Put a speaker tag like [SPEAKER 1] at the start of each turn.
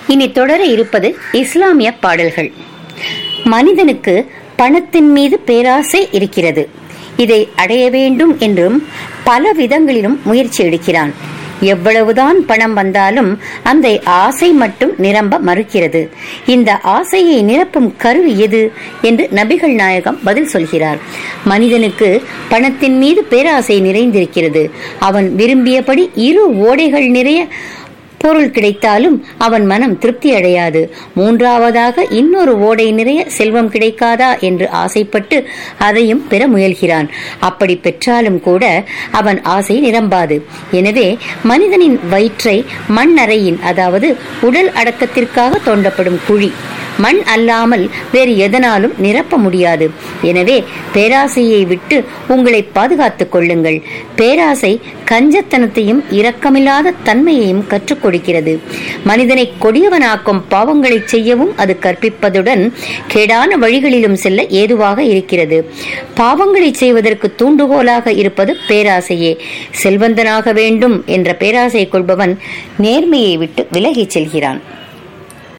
[SPEAKER 1] இனி தொடர இருப்பது இஸ்லாமிய பாடல்கள் மனிதனுக்கு பணத்தின் மீது பேராசை இருக்கிறது இதை அடைய வேண்டும் என்றும் பல விதங்களிலும் முயற்சி எடுக்கிறான் எவ்வளவுதான் பணம் வந்தாலும் அந்த ஆசை மட்டும் நிரம்ப மறுக்கிறது இந்த ஆசையை நிரப்பும் கருவி எது என்று நபிகள் நாயகம் பதில் சொல்கிறார் மனிதனுக்கு பணத்தின் மீது பேராசை நிறைந்திருக்கிறது அவன் விரும்பியபடி இரு ஓடைகள் நிறைய பொருள் கிடைத்தாலும் அவன் மனம் திருப்தி அடையாது மூன்றாவதாக இன்னொரு ஓடை நிறைய செல்வம் கிடைக்காதா என்று ஆசைப்பட்டு அதையும் பெற முயல்கிறான் அப்படி பெற்றாலும் கூட அவன் ஆசை நிரம்பாது எனவே மனிதனின் வயிற்றை மண் அறையின் அதாவது உடல் அடக்கத்திற்காக தோண்டப்படும் குழி மண் அல்லாமல் வேறு எதனாலும் நிரப்ப முடியாது எனவே பேராசையை விட்டு உங்களை பாதுகாத்துக் கொள்ளுங்கள் பேராசை கஞ்சத்தனத்தையும் இரக்கமில்லாத தன்மையையும் கற்றுக் கொடுக்கிறது மனிதனை கொடியவனாக்கும் பாவங்களை செய்யவும் அது கற்பிப்பதுடன் கேடான வழிகளிலும் செல்ல ஏதுவாக இருக்கிறது பாவங்களை செய்வதற்கு தூண்டுகோலாக இருப்பது பேராசையே செல்வந்தனாக வேண்டும் என்ற பேராசை கொள்பவன் நேர்மையை விட்டு விலகிச் செல்கிறான்